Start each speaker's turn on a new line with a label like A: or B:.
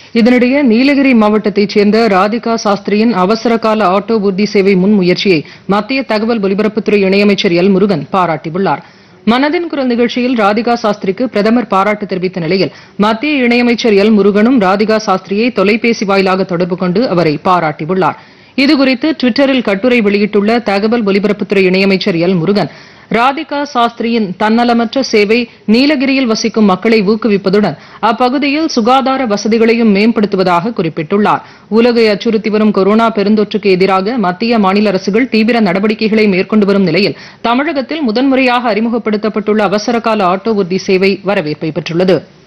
A: இதனிடையே நீலகிரி மாவட்டத்தைச் சேர்ந்த ராதிகா சாஸ்திரியின் அவசர கால ஆட்டோ உறுதி சேவை முன்முயற்சியை மத்திய தகவல் ஒலிபரப்புத்துறை இணையமைச்சர் எல் முருகன் பாராட்டியுள்ளார் மனதின் குரல் நிகழ்ச்சியில் ராதிகா சாஸ்திரிக்கு பிரதமர் பாராட்டு தெரிவித்த நிலையில் மத்திய இணையமைச்சர் எல் முருகனும் ராதிகா சாஸ்திரியை தொலைபேசி வாயிலாக தொடர்பு கொண்டு அவரை பாராட்டியுள்ளார் இதுகுறித்து டுவிட்டரில் கட்டுரை வெளியிட்டுள்ள தகவல் ஒலிபரப்புத்துறை இணையமைச்சர் எல் முருகன் ராதிகா சாஸ்திரியின் தன்னலமற்ற சேவை நீலகிரியில் வசிக்கும் மக்களை ஊக்குவிப்பதுடன் அப்பகுதியில் சுகாதார வசதிகளையும் மேம்படுத்துவதாக குறிப்பிட்டுள்ளார் உலகை அச்சுறுத்தி வரும் கொரோனா பெருந்தொற்றுக்கு எதிராக மத்திய மாநில அரசுகள் தீவிர நடவடிக்கைகளை மேற்கொண்டு வரும் நிலையில் தமிழகத்தில் முதன்முறையாக அறிமுகப்படுத்தப்பட்டுள்ள அவசரகால ஆட்டோ உறுதி சேவை வரவேற்பை பெற்றுள்ளது